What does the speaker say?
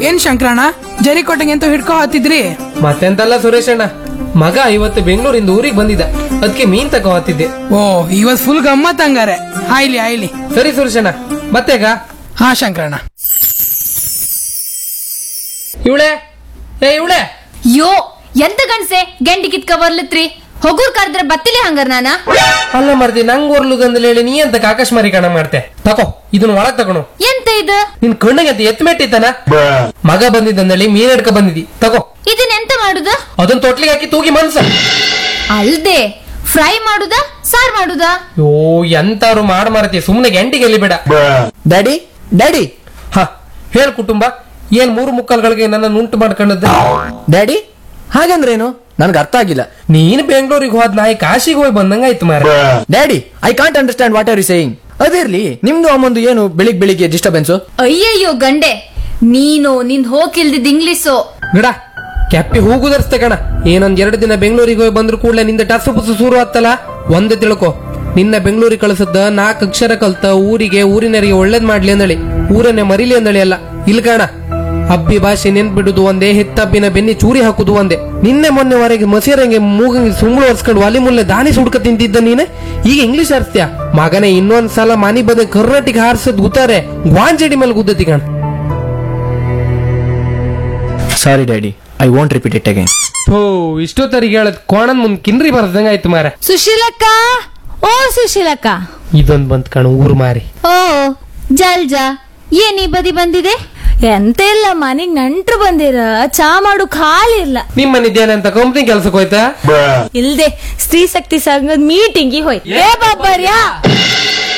ಏನ್ ಶಂಕರಣ್ಣ ಜರಿಕೋಟೆಗೆ ಅಂತ ಹಿಡ್ಕೊ ಹತ್ತಿದ್ರಿ ಮತ್ತೆಂತಲ್ಲ ಸುರೇಶ್ ಅಣ್ಣ ಮಗ ಇವತ್ತು ಬೆಂಗಳೂರಿಂದ ಊರಿಗೆ ಬಂದಿದ್ದ ಅದಕ್ಕೆ ಮೀನ್ ತಗೋ ಹತ್ತಿದ್ದೆ ಓ ಇವತ್ ಫುಲ್ ಗಮ್ಮತ್ ಹಂಗಾರೆ ಆಯ್ಲಿ ಆಯ್ಲಿ ಸರಿ ಸುರೇಶ್ ಅಣ್ಣ ಮತ್ತೆಗ ಹಾ ಶಂಕರಣ್ಣ ಇವಳೆ ಏ ಇವಳೆ ಯೋ ಎಂತ ಗಂಡ್ಸೆ ಗೆಂಡಿ ಕಿತ್ಕ ಬರ್ಲತ್ರಿ ಹೊಗೂರ್ ಕರೆದ್ರೆ ಬತ್ತಿಲಿ ಹಂಗಾರ ನಾನ ಅಲ್ಲ ಮರ್ದಿ ನಂಗ್ ಓರ್ಲುಗಂದಲ್ಲಿ ಹೇಳಿ ನೀ ಅಂತ ಆಕಾಶಮಾರಿ ಕಣ ಮಾಡ್ತೆ ತಕೋ ಇದನ್ನ ಒಳಗ್ ತಗೊಳು ಎಂತ ಇದು ನಿನ್ ಕಣ್ಣಿಗೆ ಅಂತ ಎತ್ ಮೆಟ್ಟಿತ್ತಾನ ಮಗ ಬಂದಿದ್ದಂದೇಳಿ ಮೀನ್ ಹಿಡ್ಕ ಬಂದಿದಿ ತಗೋ ಇದನ್ನ ಎಂತ ಮಾಡುದ ಅದನ್ನ ತೊಟ್ಲಿಗೆ ಹಾಕಿ ತೂಗಿ ಮನ್ಸ ಅಲ್ದೆ ಫ್ರೈ ಮಾಡುದ ಸಾರ್ ಮಾಡುದ ಯೋ ಎಂತಾರು ಮಾಡ್ ಮಾರತಿ ಸುಮ್ನೆ ಗಂಟಿಗೆ ಎಲ್ಲಿ ಬೇಡ ಡ್ಯಾಡಿ ಡ್ಯಾಡಿ ಹ ಹೇಳ್ ಕುಟುಂಬ ಏನ್ ಮೂರು ಮುಕ್ಕಲ್ಗಳಿಗೆ ನನ್ನ ಉಂಟು ಮಾಡ್ಕೊಂಡದ್ದು ಡ್ಯಾಡಿ ಹಾಗಂದ್ರೇನು ನನ್ಗೆ ಅರ್ಥ ಆಗಿಲ್ಲ ನೀನ್ ಬೆಂಗಳೂರಿಗೆ ಹೋದ್ ನಾಯಿ ಕಾಶಿಗೆ ಹೋಗಿ ಬಂದಂಗಾಯ್ತು ಮಾರ daddy I can't understand what are you saying ಅದಿರ್ಲಿ ನಿಮ್ದು ಅಮ್ಮಂದು ಏನು ಬೆಳಿಗ್ ಬೆಳಿಗ್ಗೆ ಡಿಸ್ಟರ್ಬೆನ್ಸು ಅಯ್ಯಯ್ಯೋ ಗಂಡೆ ನೀನು ನಿನ್ ಹೋಗಿಲ್ದಿದ್ ಇಂಗ್ಲಿಷು ಗಿಡ ಕೆಪ್ಪಿ ಹೂಗುದರ್ಸ್ತೆ ಕಣ ಏನೊಂದ್ ಎರಡು ದಿನ ಬೆಂಗಳೂರಿಗೆ ಹೋಗಿ ಬಂದ್ರು ಕೂಡಲೇ ನಿಂದ ಟಸು ಪುಸು ಶುರು ಆತ್ತಲ್ಲ ಒಂದೇ ತಿಳ್ಕೊ ನಿನ್ನ ಬೆಂಗಳೂರಿಗೆ ಕಳಿಸದ್ದ ನಾಲ್ಕು ಅಕ್ಷರ ಕಲ್ತ ಊರಿಗೆ ಊರಿನರಿಗೆ ಒಳ್ಳೇದ್ ಮಾಡ್ಲಿ ಅಂದಳಿ ಊರನ್ನೇ ಮರಿಲಿ ಅಂದಳಿ ಅಲ್ಲ ಇಲ್ ಕಣ ಅಬ್ಬಿ ಭಾಷೆ ನೆನ್ಪಿಡುದು ಒಂದೇ ಹೆತ್ತಬ್ಬಿನ ಬೆನ್ನಿ ಚೂರಿ ಹಾಕುದು ಒಂದೇ ನಿನ್ನೆ ಮೊನ್ನೆವರೆಗೆ ಮಸೀರಂಗೆ ಮೂಗಂಗೆ ಸುಮ್ಳು ಒರ್ಸ್ಕೊಂಡು ಒಲಿ ಮುಲ್ಲೆ ದಾನಿ ಸುಡ್ಕ ತಿಂತಿದ್ದ ನೀನೆ ಈಗ ಇಂಗ್ಲಿಷ್ ಆರಿಸ್ತೀಯ ಮಗನೇ ಇನ್ನೊಂದ್ ಸಲ ಮನಿ ಬಂದ ಕರ್ನಾಟಕ ಹಾರಿಸದ್ ಗುತ್ತಾರೆ ಗ್ವಾಂಜಡಿ ಮೇಲೆ ಗುದ್ದತಿ ಕಣ sorry daddy I want repeat it again ಓ ಇಷ್ಟೊತ್ತರಿಗೆ ಹೇಳದ್ ಕೋಣನ್ ಮುಂದ್ ಕಿನ್ರಿ ಬರ್ದಂಗಾಯ್ತು ಮಾರ ಸುಶೀಲಕ್ಕ ಓ ಸುಶೀಲಕ್ಕ ಇದೊಂದ್ ಬಂತ್ ಕಣ ಊರ್ ಮಾರಿ ಓ ಜಲ್ಜಾ ಏನ್ ಈ ಬದಿ ಬಂದಿದೆ ಎಂತ ಇಲ್ಲ ಮನೆಗ್ ನೆಂಟ್ರು ಬಂದಿರ ಚಾ ಮಾಡು ಖಾಲಿ ಇಲ್ಲ ನಿಮ್ ಮನಿದ್ದೇನೆ ಅಂತ ಕಂಪ್ನಿ ಕೆಲ್ಸಕ್ಕೆ ಹೋಯ್ತಾ ಇಲ್ದೆ ಸ್ತ್ರೀ ಶಕ್ತಿ ಸಂಘದ ಮೀಟಿಂಗ್ ಹೋಯ್ತು ಏ ಬಾಬರ್ಯಾ